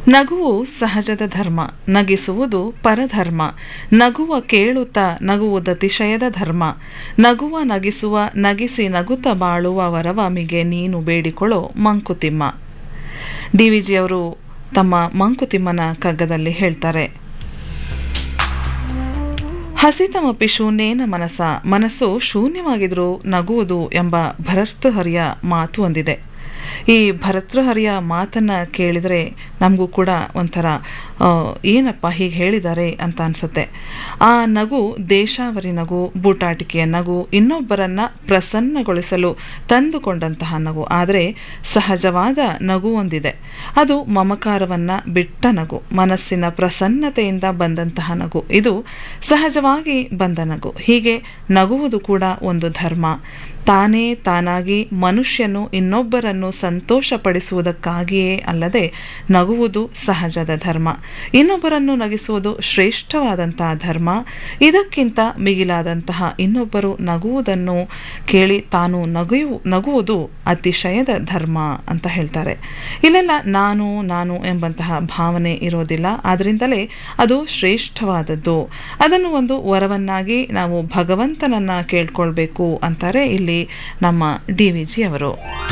ನಗುವು ಸಹಜದ ಧರ್ಮ ನಗಿಸುವುದು ಪರಧರ್ಮ ನಗುವ ಕೇಳುತ್ತ ನಗುವುದತಿಶಯದ ಧರ್ಮ ನಗುವ ನಗಿಸುವ ನಗಿಸಿ ನಗುತ್ತ ಬಾಳುವ ವರವಮಿಗೆ ನೀನು ಬೇಡಿಕೊಳ್ಳೋ ಮಂಕುತಿಮ್ಮ ಡಿವಿಜಿಯವರು ತಮ್ಮ ಮಂಕುತಿಮ್ಮನ ಕಗ್ಗದಲ್ಲಿ ಹೇಳ್ತಾರೆ ಹಸಿತಮಪಿ ಶೂನ್ಯೇನ ಮನಸ ಮನಸ್ಸು ಶೂನ್ಯವಾಗಿದ್ರೂ ನಗುವುದು ಎಂಬ ಭರತೃಹರಿಯ ಮಾತು ಒಂದಿದೆ ಈ ಭರತೃಹರಿಯ ಮಾತನ್ನ ಕೇಳಿದರೆ ನಮಗೂ ಕೂಡ ಒಂಥರ ಏನಪ್ಪ ಹೀಗೆ ಹೇಳಿದ್ದಾರೆ ಅಂತ ಅನ್ಸುತ್ತೆ ಆ ನಗು ದೇಶಾವರಿ ನಗು ಬೂಟಾಟಿಕೆಯ ನಗು ಇನ್ನೊಬ್ಬರನ್ನ ಪ್ರಸನ್ನಗೊಳಿಸಲು ತಂದುಕೊಂಡಂತಹ ನಗು ಆದರೆ ಸಹಜವಾದ ನಗು ಒಂದಿದೆ ಅದು ಮಮಕಾರವನ್ನ ಬಿಟ್ಟ ನಗು ಮನಸ್ಸಿನ ಪ್ರಸನ್ನತೆಯಿಂದ ಬಂದಂತಹ ನಗು ಇದು ಸಹಜವಾಗಿ ಬಂದ ನಗು ಹೀಗೆ ನಗುವುದು ಕೂಡ ಒಂದು ಧರ್ಮ ತಾನೇ ತಾನಾಗಿ ಮನುಷ್ಯನು ಇನ್ನೊಬ್ಬರನ್ನು ಸಂತೋಷಪಡಿಸುವುದಕ್ಕಾಗಿಯೇ ಅಲ್ಲದೆ ನಗುವುದು ಸಹಜದ ಧರ್ಮ ಇನ್ನೊಬ್ಬರನ್ನು ನಗಿಸುವುದು ಶ್ರೇಷ್ಠವಾದಂತಹ ಧರ್ಮ ಇದಕ್ಕಿಂತ ಮಿಗಿಲಾದಂತಹ ಇನ್ನೊಬ್ಬರು ನಗುವುದನ್ನು ಕೇಳಿ ತಾನು ನಗುವು ನಗುವುದು ಅತಿಶಯದ ಧರ್ಮ ಅಂತ ಹೇಳ್ತಾರೆ ಇಲ್ಲೆಲ್ಲ ನಾನು ನಾನು ಎಂಬಂತಹ ಭಾವನೆ ಇರೋದಿಲ್ಲ ಆದ್ರಿಂದಲೇ ಅದು ಶ್ರೇಷ್ಠವಾದದ್ದು ಅದನ್ನು ಒಂದು ವರವನ್ನಾಗಿ ನಾವು ಭಗವಂತನನ್ನ ಕೇಳ್ಕೊಳ್ಬೇಕು ಅಂತಾರೆ ಇಲ್ಲಿ ನಮ್ಮ ಡಿ ವಿ ಜಿ ಅವರು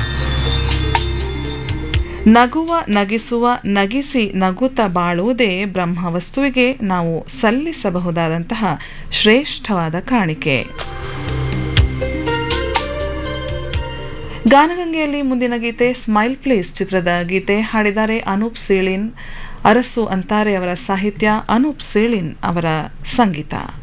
ನಗುವ ನಗಿಸುವ ನಗಿಸಿ ನಗುತ್ತ ಬಾಳುವುದೇ ಬ್ರಹ್ಮವಸ್ತುವಿಗೆ ನಾವು ಸಲ್ಲಿಸಬಹುದಾದಂತಹ ಶ್ರೇಷ್ಠವಾದ ಕಾಣಿಕೆ ಗಾನಗಂಗೆಯಲ್ಲಿ ಮುಂದಿನ ಗೀತೆ ಸ್ಮೈಲ್ ಪ್ಲೀಸ್ ಚಿತ್ರದ ಗೀತೆ ಹಾಡಿದ್ದಾರೆ ಅನೂಪ್ ಸೀಳಿನ್ ಅರಸು ಅಂತಾರೆ ಅವರ ಸಾಹಿತ್ಯ ಅನೂಪ್ ಸೀಳಿನ್ ಅವರ ಸಂಗೀತ